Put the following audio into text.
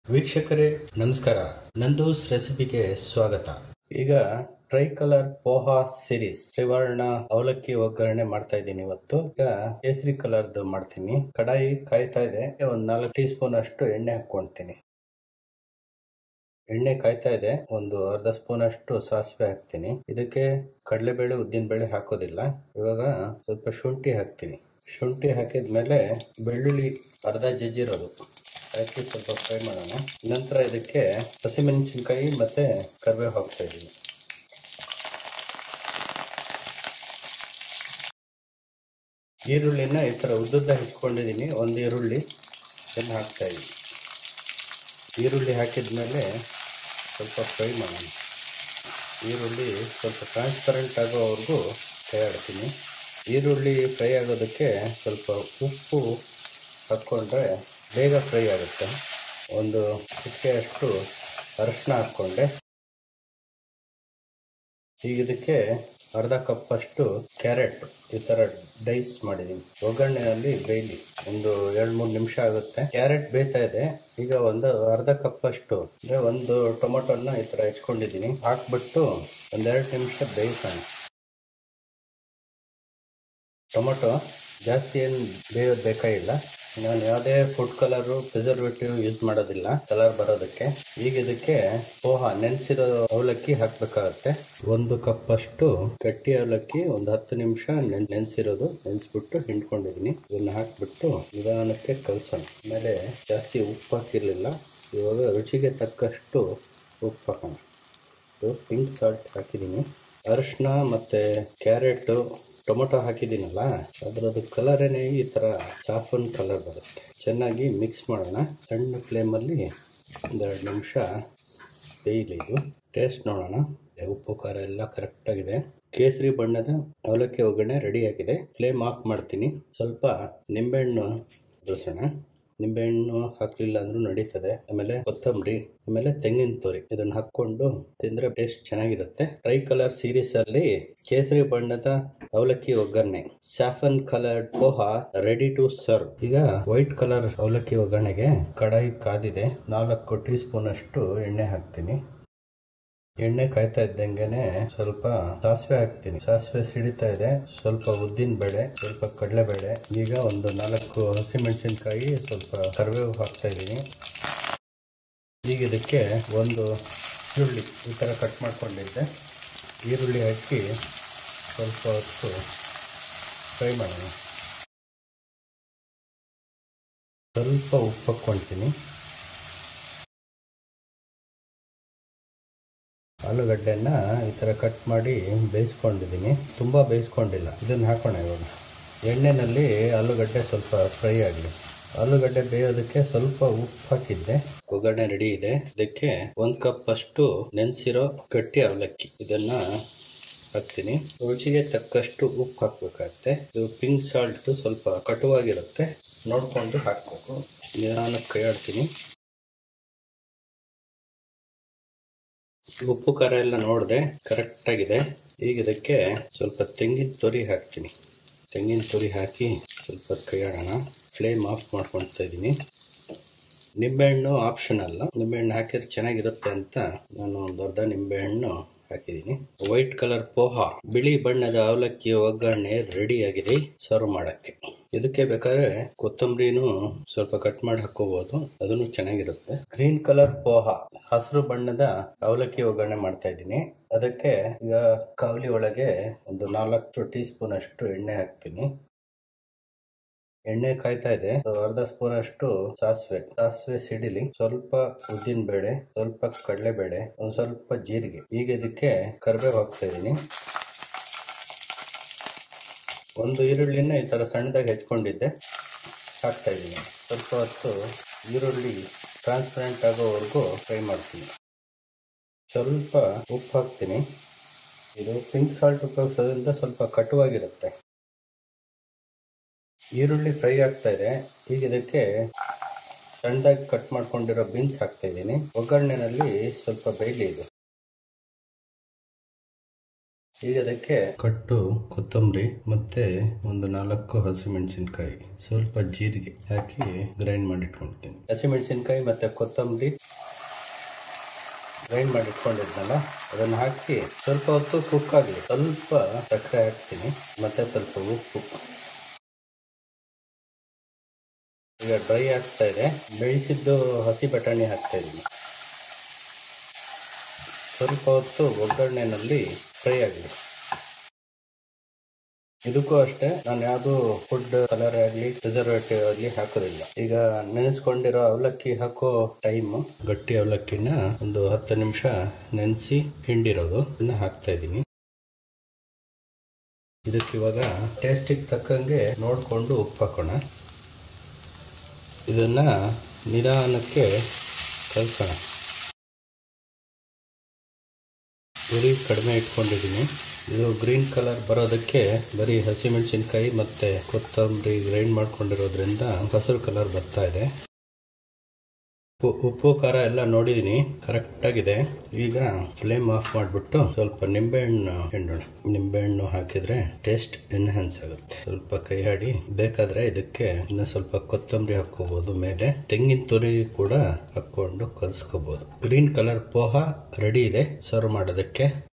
ವೀಕ್ಷಕರೇ ನಮಸ್ಕಾರ ನಂದೂಸ್ ರೆಸಿಪಿಗೆ ಸ್ವಾಗತ ಈಗ ಟ್ರೈ ಕಲರ್ ಪೋಹಾ ಸಿರೀಸ್ ತ್ರಿವರ್ಣ ಅವಲಕ್ಕಿ ಒಗ್ಗರಣೆ ಮಾಡ್ತಾ ಇದ್ದೀನಿ ಇವತ್ತು ಈಗ ಕೇಸರಿ ಕಲರ್ದು ಮಾಡ್ತೀನಿ ಕಡಾಯಿ ಕಾಯ್ತಾ ಇದೆ ಒಂದ್ ನಾಲ್ಕು ಟೀ ಸ್ಪೂನ್ ಅಷ್ಟು ಎಣ್ಣೆ ಹಾಕೊಂತೀನಿ ಎಣ್ಣೆ ಕಾಯ್ತಾ ಇದೆ ಒಂದು ಅರ್ಧ ಸ್ಪೂನ್ ಅಷ್ಟು ಸಾಸಿವೆ ಹಾಕ್ತೀನಿ ಇದಕ್ಕೆ ಕಡಲೆಬೇಳೆ ಉದ್ದಿನಬೇಳೆ ಹಾಕೋದಿಲ್ಲ ಇವಾಗ ಸ್ವಲ್ಪ ಶುಂಠಿ ಹಾಕ್ತೀನಿ ಶುಂಠಿ ಹಾಕಿದ್ಮೇಲೆ ಬೆಳ್ಳುಳ್ಳಿ ಅರ್ಧ ಜಜ್ಜಿರೋದು ಹಾಕಿ ಸ್ವಲ್ಪ ಫ್ರೈ ಮಾಡೋಣ ನಂತರ ಇದಕ್ಕೆ ಹಸಿಮೆಣಸಿನ್ಕಾಯಿ ಮತ್ತೆ ಕರಿಬೇವು ಹಾಕ್ತಾ ಇದ್ದೀನಿ ಈರುಳ್ಳಿನ ಈ ಥರ ಉದ್ದುದ್ದ ಇಟ್ಕೊಂಡಿದ್ದೀನಿ ಒಂದು ಈರುಳ್ಳಿ ಇದನ್ನು ಹಾಕ್ತಾ ಇದ್ದೀನಿ ಈರುಳ್ಳಿ ಹಾಕಿದ್ಮೇಲೆ ಸ್ವಲ್ಪ ಫ್ರೈ ಮಾಡೋಣ ಈರುಳ್ಳಿ ಸ್ವಲ್ಪ ಟ್ರಾನ್ಸ್ಪರೆಂಟ್ ಆಗೋವರೆಗೂ ಫ್ರೈ ಆಡ್ತೀನಿ ಈರುಳ್ಳಿ ಫ್ರೈ ಆಗೋದಕ್ಕೆ ಸ್ವಲ್ಪ ಉಪ್ಪು ಹಾಕ್ಕೊಂಡ್ರೆ ಬೇಗ ಫ್ರೈ ಆಗುತ್ತೆ ಒಂದು ಚಿಟಿಕೆಯಷ್ಟು ಅರಶಿನ ಹಾಕ್ಕೊಂಡೆ ಈಗ ಇದಕ್ಕೆ ಅರ್ಧ ಕಪ್ ಅಷ್ಟು ಕ್ಯಾರೆಟ್ ಈ ತರ ಡೈಸ್ ಮಾಡಿದೀನಿ ಒಗ್ಗರಣೆಯಲ್ಲಿ ಬೇಯಲಿ ಒಂದು ಎರಡು ಮೂರು ನಿಮಿಷ ಆಗುತ್ತೆ ಕ್ಯಾರೆಟ್ ಬೇಯ್ತಾ ಇದೆ ಈಗ ಒಂದು ಅರ್ಧ ಕಪ್ ಅಷ್ಟು ಅಂದ್ರೆ ಒಂದು ಟೊಮೊಟೊನ ಈ ತರ ಹೆಚ್ಕೊಂಡಿದ್ದೀನಿ ಹಾಕ್ಬಿಟ್ಟು ಒಂದೆರಡು ನಿಮಿಷ ಬೇಯಿಸೋಣ ಟೊಮೊಟೊ ಜಾಸ್ತಿ ಏನು ಬೇಯೋದು ಬೇಕಾಗಿಲ್ಲ ನಾನು ಯಾವುದೇ ಫುಡ್ ಕಲರು ಪ್ರಿಸರ್ವೇಟಿವ್ ಯೂಸ್ ಮಾಡೋದಿಲ್ಲ ಕಲರ್ ಬರೋದಕ್ಕೆ ಈಗ ಇದಕ್ಕೆ ಪೋಹ ನೆನೆಸಿರೋ ಅವಲಕ್ಕಿ ಹಾಕ್ಬೇಕಾಗತ್ತೆ ಒಂದು ಕಪ್ ಅಷ್ಟು ಗಟ್ಟಿ ಅವಲಕ್ಕಿ ಒಂದು ಹತ್ತು ನಿಮಿಷ ನೆನೆಸಿರೋದು ನೆನೆಸ್ಬಿಟ್ಟು ಹಿಂಡ್ಕೊಂಡಿದ್ದೀನಿ ಇದನ್ನ ಹಾಕ್ಬಿಟ್ಟು ನಿಧಾನಕ್ಕೆ ಕಲಸೋಣ ಆಮೇಲೆ ಜಾಸ್ತಿ ಉಪ್ಪು ಹಾಕಿರ್ಲಿಲ್ಲ ಇವಾಗ ರುಚಿಗೆ ತಕ್ಕಷ್ಟು ಉಪ್ಪು ಹಾಕೋಣ ಇದು ಪಿಂಕ್ ಸಾಲ್ಟ್ ಹಾಕಿದ್ದೀನಿ ಅರಿಶಿನ ಮತ್ತು ಕ್ಯಾರೆಟು ಟೊಮೊಟೊ ಹಾಕಿದ್ದೀನಲ್ಲ ಅದರದ್ದು ಕಲರೇನೆ ಈ ಥರ ಸಾಫನ್ ಕಲರ್ ಬರುತ್ತೆ ಚೆನ್ನಾಗಿ ಮಿಕ್ಸ್ ಮಾಡೋಣ ಸಣ್ಣ ಫ್ಲೇಮಲ್ಲಿ ಒಂದೆರಡು ನಿಮಿಷ ಬೇಯಲಿ ಇದು ಟೇಸ್ಟ್ ನೋಡೋಣ ಉಪ್ಪು ಖಾರ ಎಲ್ಲ ಕರೆಕ್ಟಾಗಿದೆ ಕೇಸರಿ ಬಣ್ಣದ ಅವಲಕ್ಕಿ ಒಗ್ಗರಣೆ ರೆಡಿ ಆಗಿದೆ ಫ್ಲೇಮ್ ಆಫ್ ಮಾಡ್ತೀನಿ ಸ್ವಲ್ಪ ನಿಂಬೆಹಣ್ಣು ಬಳಸೋಣ ನಿಂಬೆಹಣ್ಣು ಹಾಕ್ಲಿಲ್ಲ ಅಂದ್ರೂ ನಡೀತದೆ ಆಮೇಲೆ ಕೊತ್ತಂಬರಿ ಆಮೇಲೆ ತೆಂಗಿನ ತುರಿ ಇದನ್ನ ಹಾಕೊಂಡು ತಿಂದ್ರೆ ಟೇಸ್ಟ್ ಚೆನ್ನಾಗಿರುತ್ತೆ ಟ್ರೈ ಕಲರ್ ಸೀರೀಸ್ ಅಲ್ಲಿ ಕೇಸರಿ ಬಣ್ಣದ ಅವಲಕ್ಕಿ ಒಗ್ಗರಣೆ saffron colour poha ready to serve ಈಗ ವೈಟ್ ಕಲರ್ ಅವಲಕ್ಕಿ ಒಗ್ಗರಣೆಗೆ ಕಡಾಯಿ ಕಾದಿದೆ ನಾಲ್ಕು ಟೀ ಸ್ಪೂನ್ ಅಷ್ಟು ಎಣ್ಣೆ ಹಾಕ್ತೀನಿ ಎಣ್ಣೆ ಕಾಯ್ತಾ ಇದ್ದಂಗೆನೆ ಸ್ವಲ್ಪ ಸಾಸಿವೆ ಹಾಕ್ತೀನಿ ಸಾಸಿವೆ ಸಿಡಿತಾ ಇದೆ ಸ್ವಲ್ಪ ಉದ್ದಿನ ಬೇಳೆ ಸ್ವಲ್ಪ ಕಡಲೆಬೇಳೆ ಈಗ ಒಂದು ನಾಲ್ಕು ಹಸಿಮೆಣಸಿನ್ಕಾಯಿ ಸ್ವಲ್ಪ ಕರಿಬೇವು ಹಾಕ್ತಾ ಇದ್ದೀನಿ ಈಗ ಇದಕ್ಕೆ ಒಂದು ಈರುಳ್ಳಿ ಈ ಥರ ಕಟ್ ಮಾಡ್ಕೊಂಡಿದ್ದೆ ಈರುಳ್ಳಿ ಹಾಕಿ ಸ್ವಲ್ಪ ಹೊತ್ತು ಫ್ರೈ ಮಾಡೋಣ ಸ್ವಲ್ಪ ಉಪ್ಪು ಹಾಕ್ಕೊಳ್ತೀನಿ ಆಲೂಗಡ್ಡೆನ ಈ ಥರ ಕಟ್ ಮಾಡಿ ಬೇಯಿಸ್ಕೊಂಡಿದ್ದೀನಿ ತುಂಬ ಬೇಯಿಸ್ಕೊಂಡಿಲ್ಲ ಇದನ್ನು ಹಾಕೋಣ ಇವಾಗ ಎಣ್ಣೆನಲ್ಲಿ ಆಲೂಗಡ್ಡೆ ಸ್ವಲ್ಪ ಫ್ರೈ ಆಗಲಿ ಆಲೂಗಡ್ಡೆ ಬೇಯೋದಕ್ಕೆ ಸ್ವಲ್ಪ ಉಪ್ಪು ಹಾಕಿದ್ದೆ ಒಗ್ಗರಣೆ ರೆಡಿ ಇದೆ ಇದಕ್ಕೆ ಒಂದು ಕಪ್ ಅಷ್ಟು ನೆನೆಸಿರೋ ಗಟ್ಟಿ ಅವಲಕ್ಕಿ ಇದನ್ನ ಹಾಕ್ತೀನಿ ರುಚಿಗೆ ತಕ್ಕಷ್ಟು ಉಪ್ಪು ಹಾಕ್ಬೇಕಾಗತ್ತೆ ಇದು ಪಿಂಕ್ ಸಾಲ್ಟ್ ಸ್ವಲ್ಪ ಕಟುವಾಗಿರುತ್ತೆ ನೋಡ್ಕೊಂಡು ಹಾಕ್ಬೇಕು ನಿಧಾನಕ್ಕೆ ಕೈ ಆಡ್ತೀನಿ ಉಪ್ಪು ಖಾರ ಎಲ್ಲ ನೋಡಿದೆ ಕರೆಕ್ಟ್ ಆಗಿದೆ ಈಗ ಇದಕ್ಕೆ ಸ್ವಲ್ಪ ತೆಂಗಿನ ತುರಿ ಹಾಕ್ತೀನಿ ತೆಂಗಿನ ತುರಿ ಹಾಕಿ ಸ್ವಲ್ಪ ಕೈಯಾಡೋಣ ಫ್ಲೇಮ್ ಆಫ್ ಮಾಡ್ಕೊಳ್ತಾ ಇದ್ದೀನಿ ನಿಂಬೆಹಣ್ಣು ಆಪ್ಷನಲ್ ನಿಂಬೆಹಣ್ಣು ಹಾಕಿದ್ರೆ ಚೆನ್ನಾಗಿರುತ್ತೆ ಅಂತ ನಾನು ಒಂದು ಅರ್ಧ ನಿಂಬೆಹಣ್ಣು ಹಾಕಿದ್ದೀನಿ ವೈಟ್ ಕಲರ್ ಪೋಹಾ ಬಿಳಿ ಬಣ್ಣದ ಅವಲಕ್ಕಿ ಒಗ್ಗರಣೆ ರೆಡಿ ಆಗಿದೆ ಸರ್ವ್ ಮಾಡಕ್ಕೆ ಇದಕ್ಕೆ ಬೇಕಾದ್ರೆ ಕೊತ್ತಂಬರಿನೂ ಸ್ವಲ್ಪ ಕಟ್ ಮಾಡಿ ಹಾಕೋಬಹುದು ಅದನ್ನು ಚೆನ್ನಾಗಿರುತ್ತೆ ಗ್ರೀನ್ ಕಲರ್ ಪೋಹಾ ಹಸಿರು ಬಣ್ಣದ ಅವಲಕ್ಕಿ ಒಗ್ಗರಣೆ ಮಾಡ್ತಾ ಇದ್ದೀನಿ ಅದಕ್ಕೆ ಈಗ ಕಾವಲಿ ಒಳಗೆ ಒಂದು ನಾಲ್ಕು ಟೀ ಸ್ಪೂನ್ ಅಷ್ಟು ಎಣ್ಣೆ ಹಾಕ್ತೀನಿ ಎಣ್ಣೆ ಕಾಯ್ತಾ ಇದೆ ಅರ್ಧ ಸ್ಪೂನ್ ಅಷ್ಟು ಸಾಸಿವೆ ಸಾಸಿವೆ ಸಿಡಿಲಿ ಸ್ವಲ್ಪ ಉದ್ದಿನ ಬೇಳೆ ಸ್ವಲ್ಪ ಕಡಲೆ ಬೇಳೆ ಒಂದು ಸ್ವಲ್ಪ ಜೀರಿಗೆ ಈಗ ಇದಕ್ಕೆ ಕರಿಬೇವು ಹಾಕ್ತಾ ಇದ್ದೀನಿ ಒಂದು ಈರುಳ್ಳಿನ ಈ ತರ ಸಣ್ಣದಾಗಿ ಹೆಚ್ಕೊಂಡಿದ್ದೆ ಹಾಕ್ತಾ ಇದ್ದೀನಿ ಸ್ವಲ್ಪ ಹೊತ್ತು ಈರುಳ್ಳಿ ಟ್ರಾನ್ಸ್ಪರೆಂಟ್ ಆಗೋವರೆಗೂ ಫ್ರೈ ಮಾಡ್ತೀನಿ ಸ್ವಲ್ಪ ಉಪ್ಪು ಹಾಕ್ತೀನಿ ಇದು ಪಿಂಕ್ ಸಾಲ್ಟ್ ಉಪಯೋಗಿಸೋದ್ರಿಂದ ಸ್ವಲ್ಪ ಕಟುವಾಗಿರುತ್ತೆ ಈರುಳ್ಳಿ ಫ್ರೈ ಆಗ್ತಾ ಇದೆ ಈಗ ಇದಕ್ಕೆ ಸಣ್ಣದಾಗಿ ಕಟ್ ಮಾಡ್ಕೊಂಡಿರೋ ಬೀನ್ಸ್ ಹಾಕ್ತಾ ಇದ್ದೀನಿ ಒಗ್ಗರಣೆನಲ್ಲಿ ಸ್ವಲ್ಪ ಬೇಯಲಿ ಇದು ಈಗ ಅದಕ್ಕೆ ಕಟ್ಟು ಕೊತ್ತಂಬರಿ ಮತ್ತೆ ಒಂದು ನಾಲ್ಕು ಹಸಿಮೆಣಸಿನಕಾಯಿ ಸ್ವಲ್ಪ ಜೀರಿಗೆ ಹಾಕಿ ಗ್ರೈಂಡ್ ಮಾಡಿ ಇಟ್ಕೊಂಡಿದ್ದೀನಿ ಹಸಿಮೆಣಸಿನಕಾಯಿ ಮತ್ತೆ ಕೊತ್ತಂಬರಿ ಗ್ರೈಂಡ್ ಮಾಡಿ ಇಟ್ಕೊಂಡಿದ್ನಲ್ಲ ಅದನ್ನು ಹಾಕಿ ಸ್ವಲ್ಪ ಹೊತ್ತು ಕುಕ್ ಆಗಲಿ ಸ್ವಲ್ಪ ಸಕ್ಕರೆ ಹಾಕ್ತೀನಿ ಮತ್ತೆ ಸ್ವಲ್ಪ ಉಪ್ಪು ಈಗ ಡ್ರೈ ಆಗ್ತಾ ಇದೆ ಬೇಯಿಸಿದ್ದು ಹಸಿ ಬಟಾಣಿ ಹಾಕ್ತಾ ಇದ್ದೀನಿ ಸ್ವಲ್ಪ ಹೊತ್ತು ಒಗ್ಗರಣೆನಲ್ಲಿ ಫ್ರೈ ಆಗಲಿ ಇದಕ್ಕೂ ಅಷ್ಟೇ ನಾನು ಯಾವುದು ಫುಡ್ ಕಲರ್ ಆಗಲಿ ಪ್ರಿಸರ್ವೇಟಿವ್ ಆಗಲಿ ಹಾಕೋದಿಲ್ಲ ಈಗ ನೆನೆಸ್ಕೊಂಡಿರೋ ಅವಲಕ್ಕಿ ಹಾಕೋ ಟೈಮ್ ಗಟ್ಟಿ ಅವಲಕ್ಕಿನ ಒಂದು ಹತ್ತು ನಿಮಿಷ ನೆನೆಸಿ ಹಿಂಡಿರೋದು ಇದನ್ನ ಹಾಕ್ತಾ ಇದ್ದೀನಿ ಇದಕ್ಕೆ ಇವಾಗ ಟೇಸ್ಟಿಗೆ ತಕ್ಕಂಗೆ ನೋಡಿಕೊಂಡು ಉಪ್ಪು ಹಾಕೋಣ ಇದನ್ನ ನಿಧಾನಕ್ಕೆ ಕಲ್ಸೋಣ ಉರಿ ಕಡಿಮೆ ಇಟ್ಕೊಂಡಿದ್ದೀನಿ ಇದು ಗ್ರೀನ್ ಕಲರ್ ಬರೋದಕ್ಕೆ ಬರೀ ಹಸಿಮೆಣಸಿನ್ಕಾಯಿ ಮತ್ತು ಕೊತ್ತಂಬರಿ ಗ್ರೈಂಡ್ ಮಾಡ್ಕೊಂಡಿರೋದ್ರಿಂದ ಹಸಿರು ಕಲರ್ ಬರ್ತಾ ಇದೆ ಉಪ್ಪು ಉಪ್ಪು ಖಾರ ಎಲ್ಲ ನೋಡಿದ್ದೀನಿ ಕರೆಕ್ಟಾಗಿದೆ ಈಗ ಫ್ಲೇಮ್ ಆಫ್ ಮಾಡಿಬಿಟ್ಟು ಸ್ವಲ್ಪ ನಿಂಬೆಹಣ್ಣು ಹಿಂಡೋಣ ನಿಂಬೆಹಣ್ಣು ಹಾಕಿದ್ರೆ ಟೇಸ್ಟ್ ಎನ್ಹಾನ್ಸ್ ಆಗುತ್ತೆ ಸ್ವಲ್ಪ ಕೈ ಹಾಡಿ ಬೇಕಾದ್ರೆ ಇದಕ್ಕೆ ಇನ್ನು ಸ್ವಲ್ಪ ಕೊತ್ತಂಬರಿ ಹಾಕೋಬಹುದು ಮೇಲೆ ತೆಂಗಿನ ತುರಿ ಕೂಡ ಹಾಕೊಂಡು ಕಲ್ಸ್ಕೋಬಹುದು ಗ್ರೀನ್ ಕಲರ್ ಪೋಹ ರೆಡಿ ಇದೆ ಸರ್ವ್ ಮಾಡೋದಕ್ಕೆ